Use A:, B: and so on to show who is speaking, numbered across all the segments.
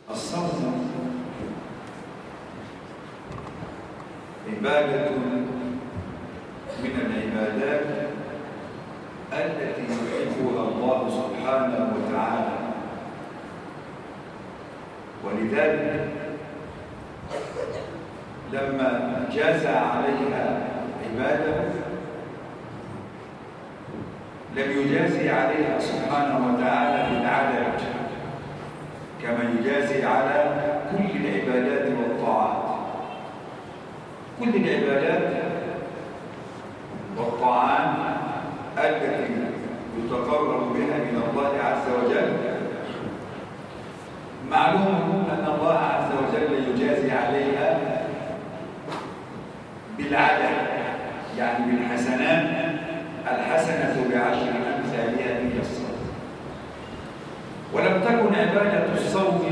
A: الصوم عبادة من العبادات التي يحبها الله سبحانه وتعالى ولذلك لما جاز عليها عباده لم يجازي عليها سبحانه وتعالى بالعدد كما يجازي على كل العبادات والطاعات كل العبادات والطاعات التي يتقرب بها من الله عز وجل معلوم أن الله عز وجل يجازي عليها بالعدد يعني بالحسنات الحسنة بعشر أمثالها من الصوم ولم تكن عبادة الصوم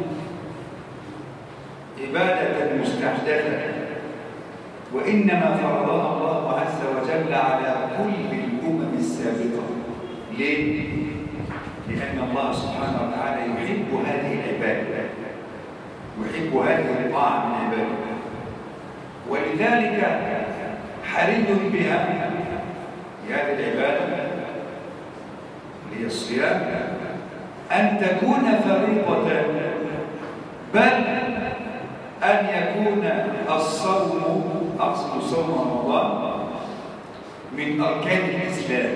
A: عبادة مستحدثة وإنما فرضها الله عز وجل على كل الأمم السابقة ليه؟ لأن الله سبحانه وتعالى يحب هذه العبادة يحب هذه الطاعة من عباده ولذلك حري بها هذه العبادة اللي هي الصيام أن تكون فريضة بل أن يكون الصوم أقصد صوم رمضان من أركان الإسلام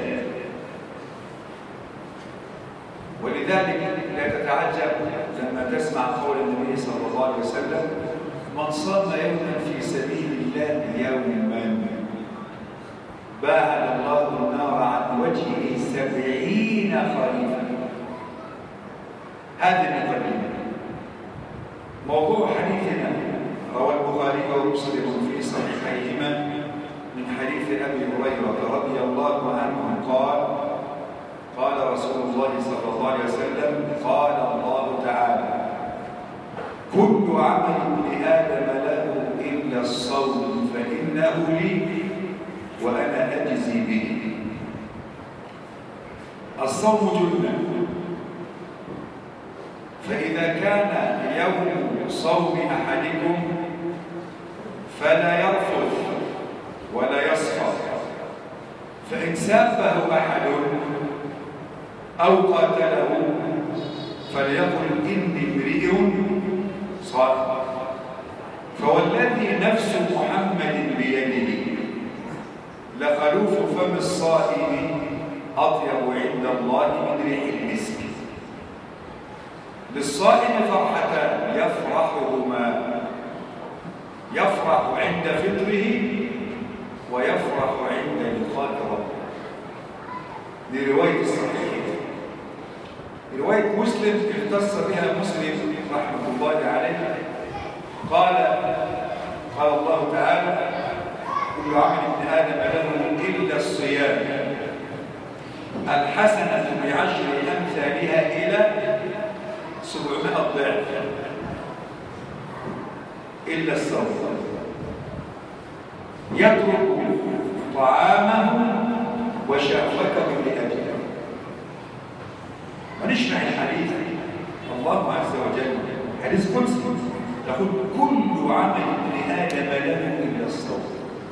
A: ولذلك لا تتعجب لما تسمع قول النبي صلى الله عليه وسلم من صام يوما في سبيل الله يوما باعد الله النار عن وجهه سبعين خريفا هذه المقدمة موضوع حديثنا روى البخاري ومسلم في صحيحيهما من حديث ابي هريره رضي الله عنه قال قال رسول الله صلى الله عليه وسلم قال الله تعالى كل عمل ابن ادم له الا الصوم فانه لي وانا اجزي به الصوم جنه فإذا كان يوم صوم أحدكم فلا يرفض ولا يسخط فإن سابه أحد أو قاتله فليقل إني امرئ صائم فوالذي نفس محمد بيده لخلوف فم الصائم أطيب عند الله من ريح المسك للصائم فرحتان يفرحهما يفرح عند فطره ويفرح عند لقاء ربه لرواية الصحيح رواية مسلم اختص بها مسلم رحمة الله عليه قال قال الله تعالى كل عمل ابن آدم له إلا الصيام الحسنة بعشر أمثالها إلى سبعمائة ضعف إلا الصوم يترك طعامه وشهوته لأجله ونشرح الحديث الله عز وجل حديث قدسي يقول كل عمل ابن آدم له إلا الصوم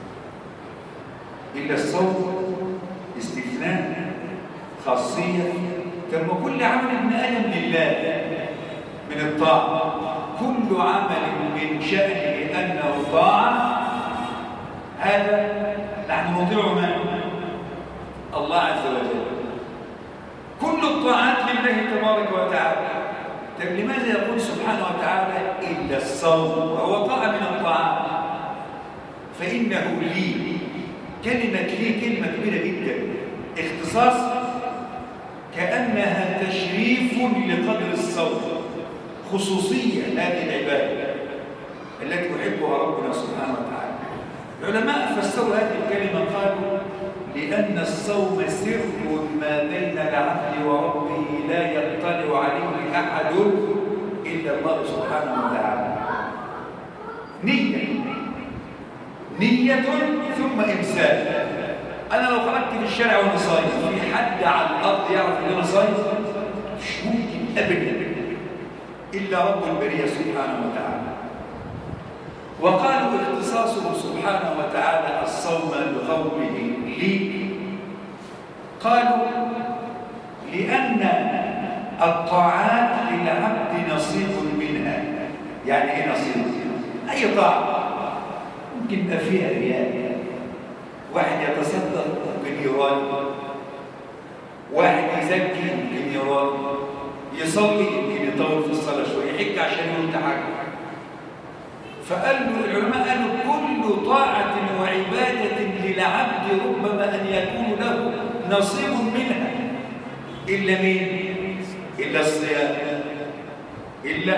A: إلا الصوم استثناء خاصية كما كل عمل ابن آدم لله من الطاعة كل عمل من شأنه أنه طاعة هذا نحن نطيع من؟ الله عز وجل كل الطاعات لله تبارك وتعالى طيب لماذا يقول سبحانه وتعالى إلا الصوم وهو طاعة من الطاعات فإنه لي كلمة لي كلمة كبيرة جدا اختصاص كأنها تشريف لقدر الصوم خصوصية هذه العبادة التي يحبها ربنا سبحانه وتعالى العلماء فسروا هذه الكلمة قالوا لأن الصوم سر ما بين العبد وربه لا يطلع عليه أحد إلا الله سبحانه وتعالى نية نية ثم إمساك أنا لو خرجت في الشارع وأنا صايم في حد على الأرض يعرف إن أنا صايم مش ممكن أبدا إلا رب البرية سبحانه وتعالى وقالوا اختصاصه سبحانه وتعالى الصوم بقوله لي قالوا لأن الطاعات للعبد نصيب منها يعني ايه نصيب أي طاعة ممكن يبقى فيها رياء واحد يتصدق باليران واحد يزكي يمكن يران يصلي يمكن يطول في الصلاة شوية يحج عشان يقول حاجة فقالوا العلماء قالوا كل طاعة وعبادة للعبد ربما أن يكون له نصيب منها إلا مين؟ إلا الصيام إلا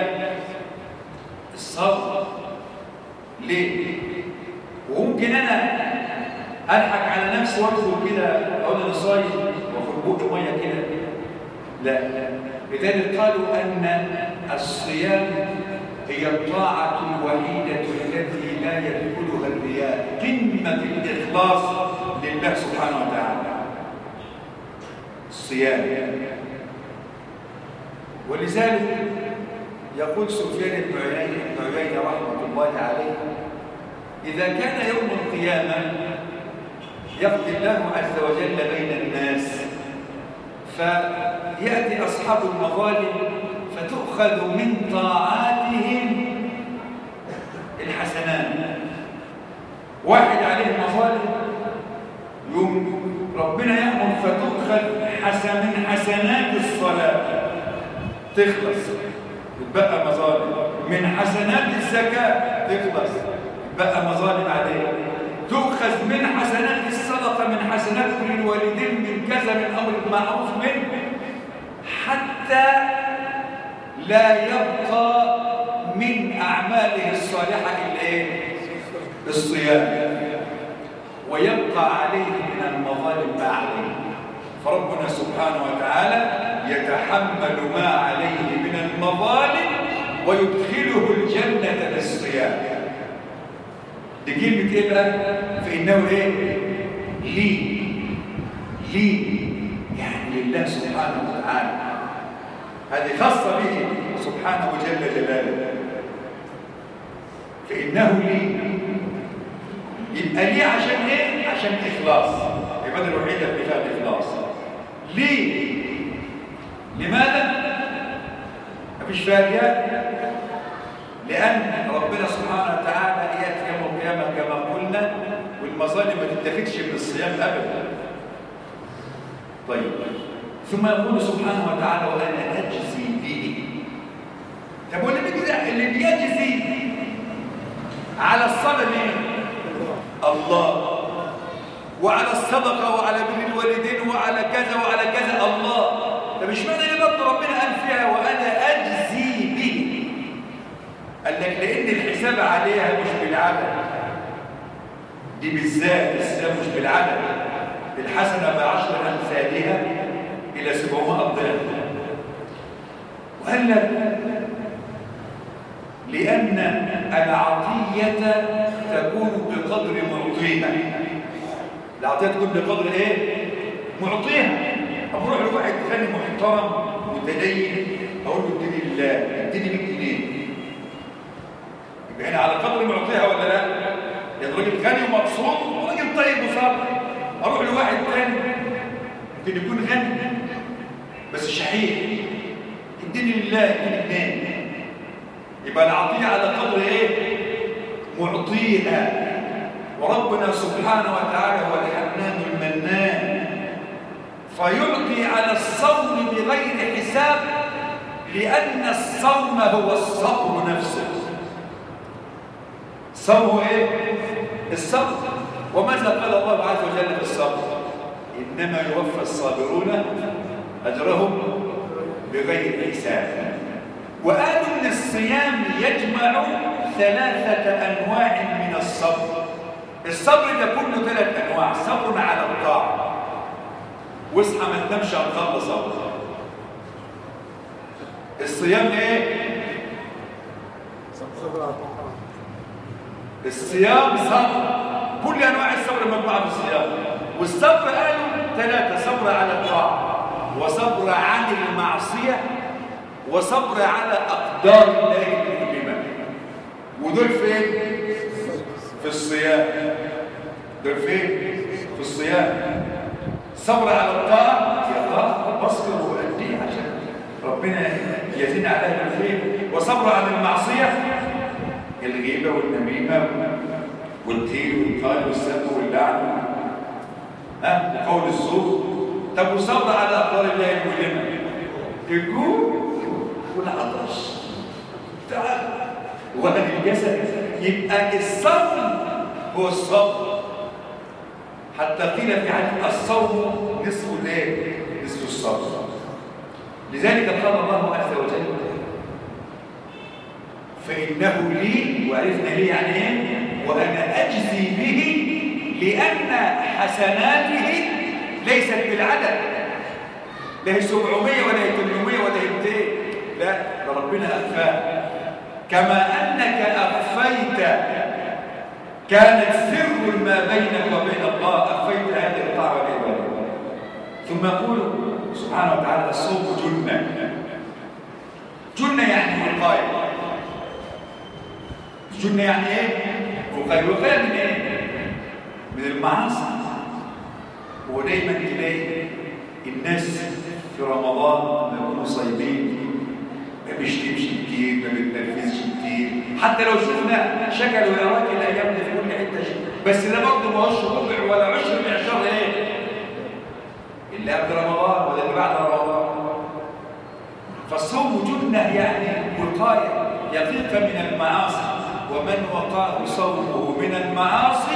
A: الصبر ليه؟ وممكن أنا أضحك على نفسي وأدخل كده أقول أنا صايم وآخد بق مية كده لا لذلك قالوا أن الصيام هي الطاعة الوحيدة التي لا يدخلها الرياء قمة الإخلاص لله سبحانه وتعالى الصيام ولذلك يقول سفيان بن عيينة بن عيينة رحمة الله عليه إذا كان يوم القيامة يقضي الله عز وجل بين الناس فيأتي أصحاب المظالم فتؤخذ من طاعاتهم الحسنات واحد عليه مظالم يوم ربنا يأمر فتؤخذ حسن من حسنات الصلاة تخلص تبقى مظالم من حسنات الزكاة تخلص تبقى مظالم عليه تؤخذ من حسنات الصدقة من حسنات كل الوالدين من كذا من أمر المعروف منه حتى لا يبقى من أعماله الصالحة إلا إيه؟ الصيام ويبقى عليه من المظالم ما عليه فربنا سبحانه وتعالى يتحمل ما عليه من المظالم ويدخله الجنة بالصيام دي كلمة ايه بقى؟ فإنه ايه؟ لي لي يعني لله سبحانه وتعالى هذه خاصة به سبحانه جل جلاله فإنه لي يبقى ليه عشان ايه؟ عشان إخلاص العبادة الوحيدة اللي فيها الإخلاص ليه؟ لماذا؟ مفيش فيها رياء لأن ربنا سبحانه وتعالى يأتي يوم القيامة كما قلنا والمظالم ما تتخذش من الصيام أبدا طيب ثم يقول سبحانه وتعالى وأنا أجزي به طب واللي بيجزي اللي بيجزي على الصلاة مين؟ الله وعلى الصدقة وعلى بر الوالدين وعلى كذا وعلى كذا الله طب مش معنى اللي برضه ربنا قال فيها وأنا أجزي به قال لك لأن الحساب عليها مش بالعدد دي بالذات الحساب مش بالعدد الحسنة بعشر أمثالها إلى 700 ضعف وقال لك لأن العطية تكون بقدر معطيها العطية تكون بقدر إيه؟ معطيها أروح لواحد ثاني محترم متدين أقول له اديني لله اديني 100 جنيه يبقى هنا على قدر معطيها ولا لا؟ يعني راجل غني ومبسوط وراجل طيب وصالح أروح لواحد ثاني ممكن يكون غني بس شحيح اديني لله اديني اثنين يبقى العطية على قدر ايه معطيها وربنا سبحانه وتعالى هو الحنان المنان فيعطي على الصوم بغير حساب لأن الصوم هو الصبر نفسه الصوم هو ايه الصبر وماذا قال الله عز وجل في الصبر إنما يوفى الصابرون أجرهم بغير حساب وقالوا ان الصيام يجمع ثلاثة انواع من الصبر الصبر ده كله ثلاث انواع صبر على الطاعة واصحى ما تنامش هنخلص صبر الصيام ايه الصيام صبر كل انواع الصبر مجموعه في الصيام والصبر قالوا ثلاثه صبر على الطاعه وصبر عن المعصيه وصبر على أقدار الله المؤلمة ودول فين؟ في الصيام دول فين؟ في الصيام صبر على الطاعة يا الله بصبر وأديه عشان ربنا يزيد عليها بالخير وصبر على المعصية الغيبة والنميمة والتيل والقال والسب واللعن ها وقول الزور طب وصبر على أقدار الله المؤلمة الجوع والعطش تعال وهذا الجسد يبقى الصبر هو الصبر حتى قيل في حديث الصوم نصف الليل نصف الصبر لذلك قال الله عز وجل فإنه لي وعرفنا لي يعني ايه وأنا أجزي به لأن حسناته ليست بالعدد لا هي 700 ولا هي 800 ولا هي 200 لا ده ربنا أخفاه كما أنك أخفيت كانت سر ما بينك وبين الله أخفيت هذه الطاعة والعبادة ثم يقول سبحانه وتعالى الصوم جنة جنة يعني وقاية جنة يعني ايه؟ وقاية وقاية من ايه؟ من المعاصي ودايما تلاقي الناس في رمضان ما يكونوا صايمين ما بيشتمش كتير ما بيتنرفزش كتير حتى لو شفنا شكل ويراك الايام دي في كل حته شيء بس ده برضه ما هوش ربع ولا عشر من عشر ايه اللي قبل رمضان ولا اللي بعد رمضان فالصوم جنه يعني وقايه يقيك من المعاصي ومن وقاه صومه من المعاصي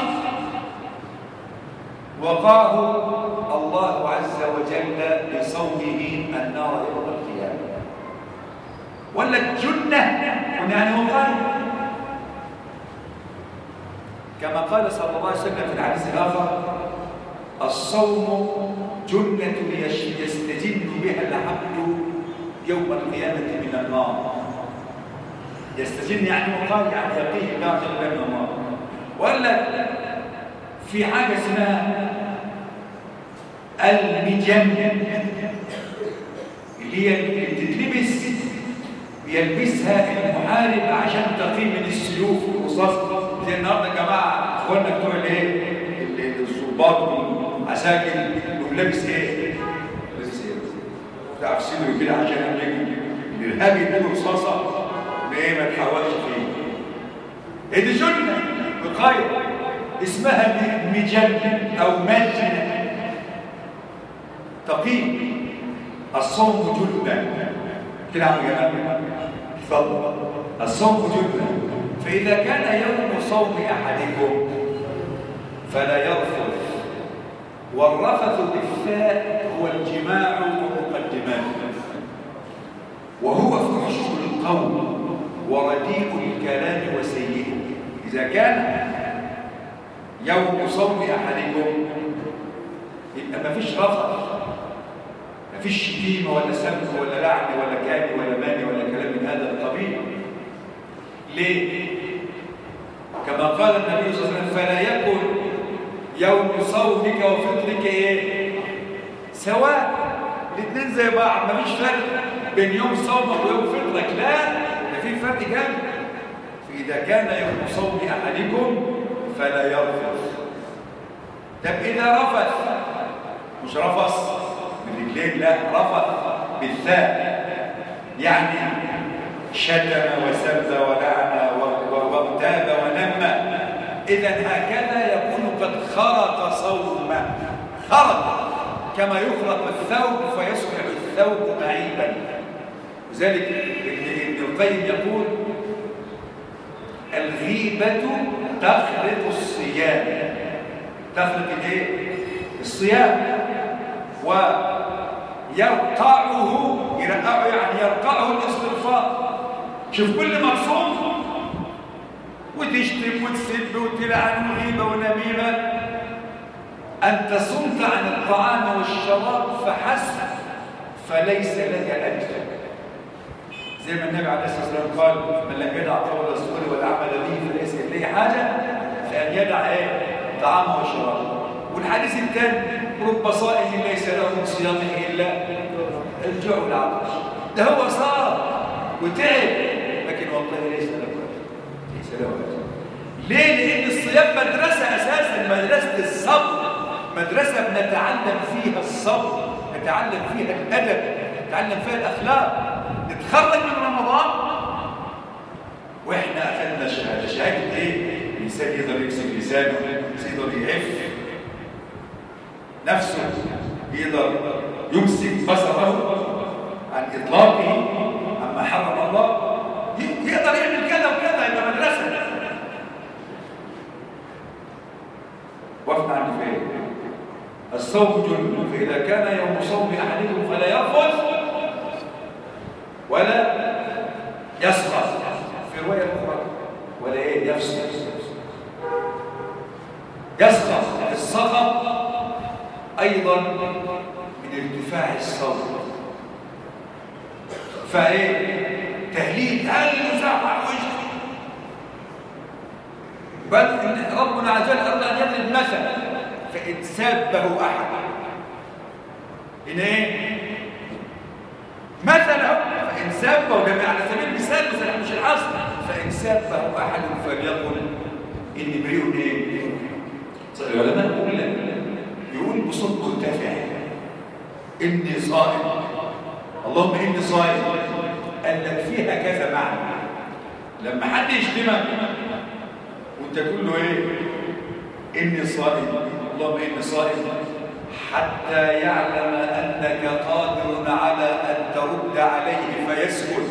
A: وقاه الله عز وجل بصومه النار يوم القيامه ولا الجنة يعني وقاية كما قال صلى الله عليه وسلم في الحديث الآخر الصوم جنة يستجن بها العبد يوم القيامة من النار يستجن يعني وقاية يعني يقيه الله جل من النار ولا في حاجة اسمها المجن اللي هي اللي بتتلبس يلبسها المحارب عشان تقي من السيوف والرصاص زي النهارده يا جماعه اخواننا بتوع الايه الضباط والعساكر يقوم لابس ايه؟ لابس ايه؟ بتاع في صدره كده عشان الارهابي يديله رصاصه بايه ما تحولش فيه هي دي جنه وقايه اسمها مجن او مجن تقي الصوم جنه كده عم جمال تفضل الصوم جنة فإذا كان يوم صوم أحدكم فلا يرفض والرفث بالفاء هو الجماع ومقدماته وهو فحش القول ورديء الكلام وسيئه إذا كان يوم صوم أحدكم يبقى ما فيش رفض مفيش شتيمه ولا سب ولا لعن ولا كاني ولا ماني ولا كلام من هذا القبيل ليه كما قال النبي صلى الله عليه وسلم فلا يكن يوم صومك وفطرك ايه سواء الاثنين زي بعض مفيش فرق بين يوم صومك ويوم فطرك لا ده في فرق جامد فاذا كان يوم صوم احدكم فلا يرفث طب اذا رفث مش رفث بالرجلين لا رفض بالثاء يعني شتم وسب ولعن واغتاب ونمى اذا هكذا يكون قد خرق صومه خرق كما يخرق الثوب فيصبح الثوب معيبا لذلك ابن القيم يقول الغيبة تخرق الصيام تخرق الايه؟ الصيام ويرقعه يرقعه يعني يرقعه الاستغفار شوف كل ما تصوم وتشتم وتسب وتلعن وغيبه ونميمه انت صمت عن الطعام والشراب فحسب فليس لك اجر زي ما النبي عليه الصلاه والسلام قال من لم يدع قول الزور والعمل به فليس اليه حاجه فان يدع ايه طعامه وشرابه والحديث الثاني رب صائم ليس له من صيامه الا الجوع والعطش ده هو صار وتعب لكن والله ليس له ليس له ليه؟ لأن الصيام مدرسة أساسا مدرسة الصبر مدرسة بنتعلم فيها الصبر نتعلم فيها الأدب نتعلم فيها الأخلاق نتخرج من رمضان واحنا أخذنا شهادة شهادة إيه؟ الإنسان يقدر يمسك لسانه يقدر يعف نفسه يقدر يمسك بصره عن إطلاقه عما حرم الله يقدر يعمل كذا وكذا يبقى مدرسة وقفنا عند فين الصوم جنة فإذا كان يوم صوم أحدكم فلا يرفض ولا يسخط في رواية أخرى ولا إيه يفسق يسخط السخط أيضا من ارتفاع الصوت فإيه تهليل هل يزعق وجهه بل ربنا عز وجل أراد أن يضرب مثلا فإن سابه أحد إن إيه؟ مثلا فإن سابه ده على سبيل المثال مثلا مش العصر فإن سابه أحد فليقل إني بريء إيه؟ العلماء يقول لك يقول بصوت مرتفع إني صائم اللهم إني صائم قال لك فيها كذا معنى لما حد يشتمك وانت تقول له ايه اني صائم اللهم اني صائم حتى يعلم انك قادر على ان ترد عليه فيسكت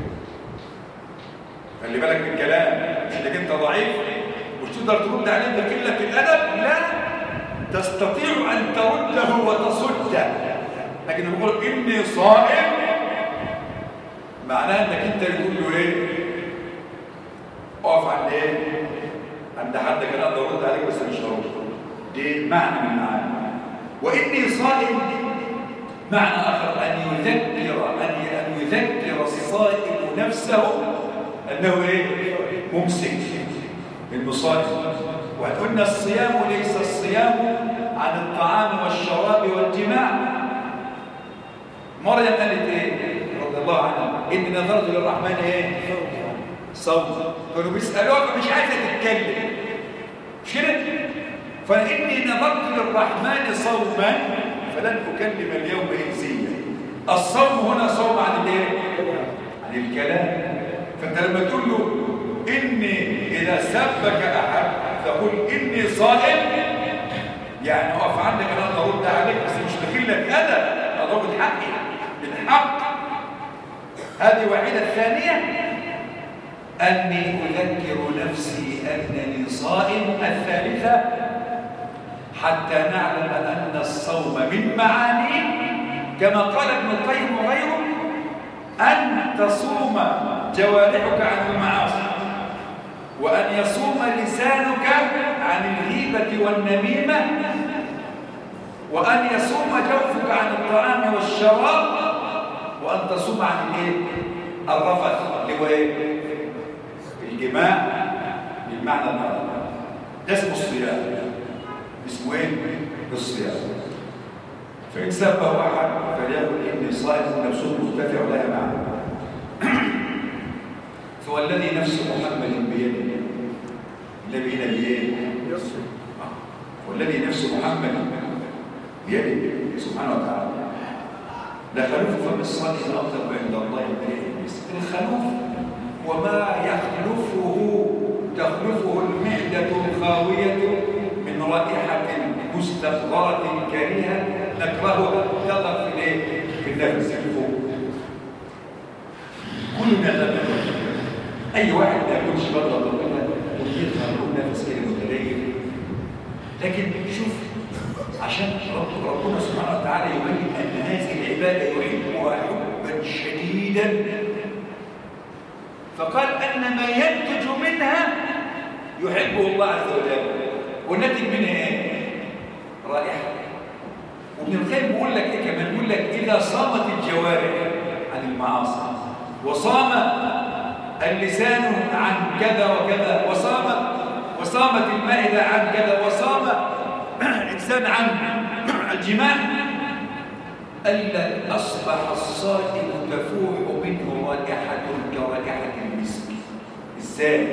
A: خلي بالك من الكلام مش انك انت ضعيف مش تقدر ترد عليه بقله الادب لا تستطيع ان ترده وتصده لكن يقول اني صائم معناه انك انت تقول له ايه اقف عند ايه عند حد كان اقدر ارد عليك بس مش هرد دي معنى من المعاني واني صائم معنى اخر ان يذكر ان ان يذكر الصائم نفسه انه ايه ممسك المصائم وقلنا الصيام ليس الصيام عن الطعام والشراب والجماع مريم قالت ايه رضي الله عنها اني نظرت للرحمن ايه صوم كانوا بيسالوها فمش عايزه تتكلم مش كده فاني نظرت للرحمن صوما فلن اكلم اليوم انسيا الصوم هنا صوم عن الايه عن الكلام فانت لما تقول له اني اذا سبك احد تقول اني صائم يعني اقف عندك انا اقدر ارد عليك بس مش بخلك ادب اقدر اخد حقي بالحق هذه واحده الثانيه أني أذكر نفسي أنني صائم الثالثة حتى نعلم أن الصوم من معانيه كما قال ابن القيم وغيره أن تصوم جوارحك عن المعاصي وأن يصوم لسانك عن الغيبة والنميمة وأن يصوم جوفك عن الطعام والشراب وأن تصوم عن الايه؟ الرفث اللي هو ايه؟ الجماع بالمعنى المعنى ده اسمه الصيام اسمه ايه؟ الصيام فإن سبه أحد فليقل إني صائم نفسه مرتفع لها معنى فوالذي نفس محمد بيده الذي نبيه والذي نفس محمد بيده سبحانه وتعالى لخلوف فم الصالح أطلب عند الله من الخلوف وما يخلفه تخلفه المعدة الخاوية من رائحة مستقرة كريهة نكرهها تظهر في الايه؟ في النفس الفوق كلنا لما اي واحد ما يكونش بره ربنا ويظهر له نفس كده متدين لكن شوف عشان رب ربنا سبحانه وتعالى يبين ان هذه العباده يحبها حبا شديدا فقال أن ما ينتج منها يحبه الله عز وجل والناتج منها ايه؟ رائحة وابن القيم بيقول لك ايه كمان بيقول لك إذا صامت الجوارح عن المعاصي وصام اللسان عن كذا وكذا وصام وصامت المائدة عن كذا وصام الإنسان عن الجماع ألا أصبح الصائم تفوح منه رائحة كرائحة المسك إزاي؟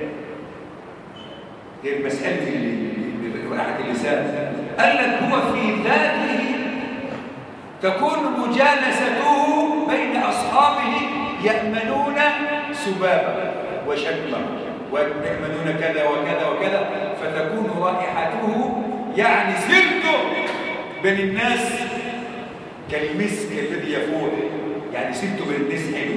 A: هي مسألة رائحة اللسان قال لك هو في ذاته تكون مجالسته بين أصحابه يأمنون سبابه وشتمه ويأمنون كذا وكذا وكذا فتكون رائحته يعني سرته بين الناس كالمسك الذي يفوح يعني سرته بين الناس حلو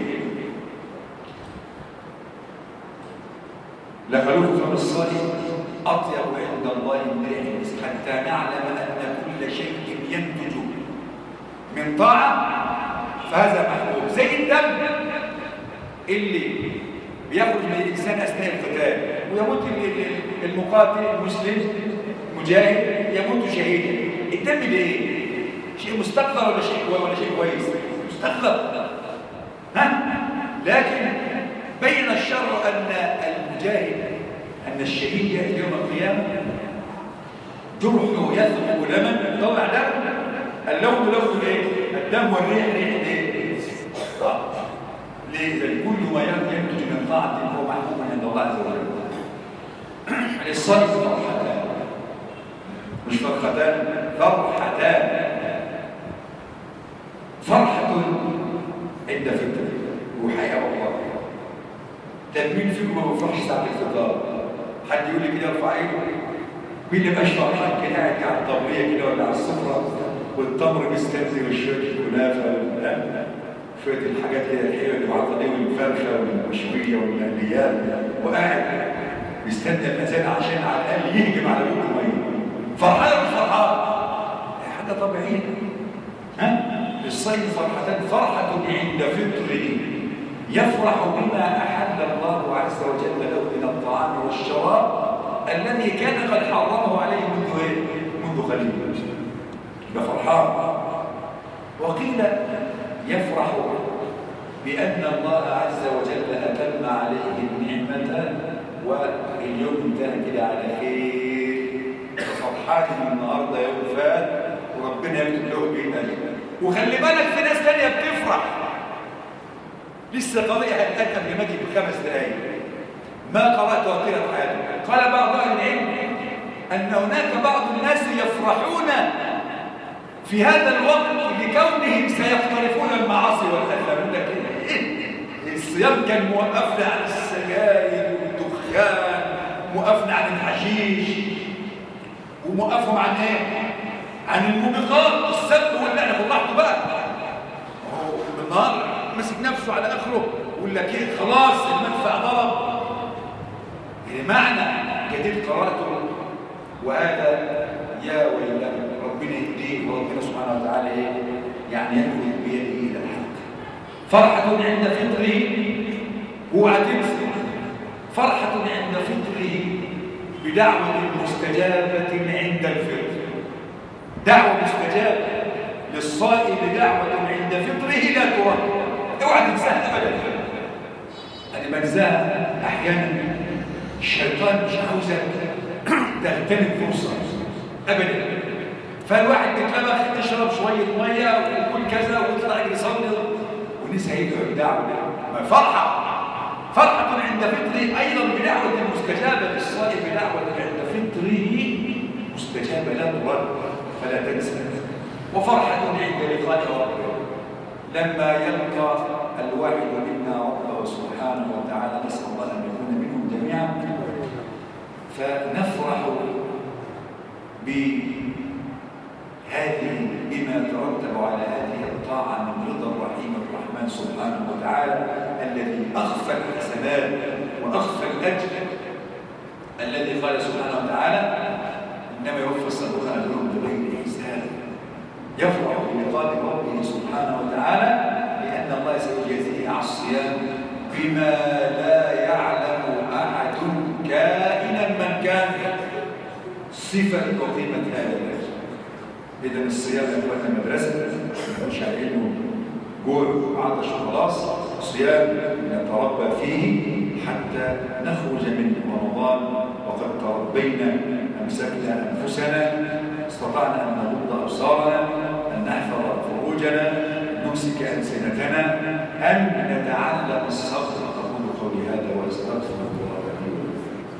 A: لخلوف فم الصائم أطيب عند الله من ريح المسك حتى نعلم أن كل شيء ينتج من طاعة فهذا محبوب زي الدم اللي بيخرج من الإنسان أثناء القتال ويموت المقاتل المسلم مجاهد يموت شهيدا الدم ده ايه؟ شيء مستقذر ولا شيء ولا شيء كويس؟ مستقذر ها؟ لكن بين الشر أن المجاهد أن الشهيد يأتي يوم القيامة جرحه يثقب لمن طلع دم اللون لون ايه؟ الدم والريح ريح ايه؟ ليه؟ كل ما ينتج من طاعة هو محبوب عند الله عز وجل الصائم فرحتان مش فرحتان فرحتان فرحة عند فطر وحياة والله طب مين فيكم ما بيفرحش ساعة الفطار؟ حد يقول لي كده ارفع ايده مين اللي مش فرحان كده قاعد على الطبلية كده ولا على السفرة والتمر مستنزل وشوية الكنافة شوية الحاجات اللي الحلوة اللي معطى دي والفرشة والمشوية والمقليات وقاعد بيستنى الأذان عشان على الأقل يهجم على بوك المية فرحان ولا فرحان؟ حاجة طبيعية ها؟ الصيد فرحتان فرحة عند فطره يفرح بما أحل الله عز وجل له من الطعام والشراب الذي كان قد حرمه عليه منذ ايه؟ منذ قليل يبقى فرحان وقيل يفرح بأن الله عز وجل أتم عليه النعمة واليوم انتهى كده على خير فرحان النهارده يوم فات وربنا يكتب له بيه اجر وخلي بالك في ناس تانية بتفرح لسه قضية هتأتى قبل ما اجي بخمس دقايق ما قرأت وقيلة حياتي قال بعض أهل العلم أن هناك بعض الناس يفرحون في هذا الوقت لكونهم سيقترفون المعاصي والأثام يقول لك إيه؟ الصيام كان موقفنا عن السجاير والدخان موقفنا عن الحشيش وموقفهم عن ايه؟ عن الموبقات السب واللعنه فضحته بقى هو بالنهار مسك نفسه على اخره ويقول لك ايه خلاص المدفع ضرب معنى جديد قراءته وهذا يا ويله ربنا يهديه وربنا سبحانه وتعالى ايه يعني يأخذ بيده الى الحق فرحة عند فطره اوعى تنسى فرحة عند فطره بدعوة مستجابة عند الفطر دعوة مستجابة للصائم دعوة عند فطره لا ترد اوعى تنساها ابدا انا بنساها احيانا الشيطان مش عاوزك تغتنم فرصه ابدا فالواحد بيتلبخ تشرب شويه ميه وكل كذا ويطلع يصلي ونسى يدعو الدعوه ما فرحه فرحه عند فطره ايضا بدعوه مستجابه للصائم بدعوه عند فطره مستجابه لا ترد فلا تنسى وفرحه عند لقاء ربه لما يلقى الواحد منا ربه سبحانه وتعالى نسال الله ان يكون منهم جميعا فنفرح بهذه بما ترتب على هذه الطاعه من رضا الرحيم الرحمن سبحانه وتعالى الذي اخفى الحسنات واخفى الاجر الذي قال سبحانه وتعالى انما يوفى الصابرون اجرهم بغير حساب يفرح بلقاء ربه سبحانه وتعالى لأن الله سيجازيه على الصيام بما لا يعلم أحد كائنا من كان صفة وقيمة هذا الأجر إذا الصيام يا إخواننا مدرسة مش على إنه جوع عطش وخلاص صيام نتربى فيه حتى نخرج من رمضان وقد تربينا أمسكنا أنفسنا استطعنا أن نغض أبصارنا أن نحفظ فروجنا قلوبنا أن نمسك ألسنتنا أن نتعلم الصبر أقول قولي هذا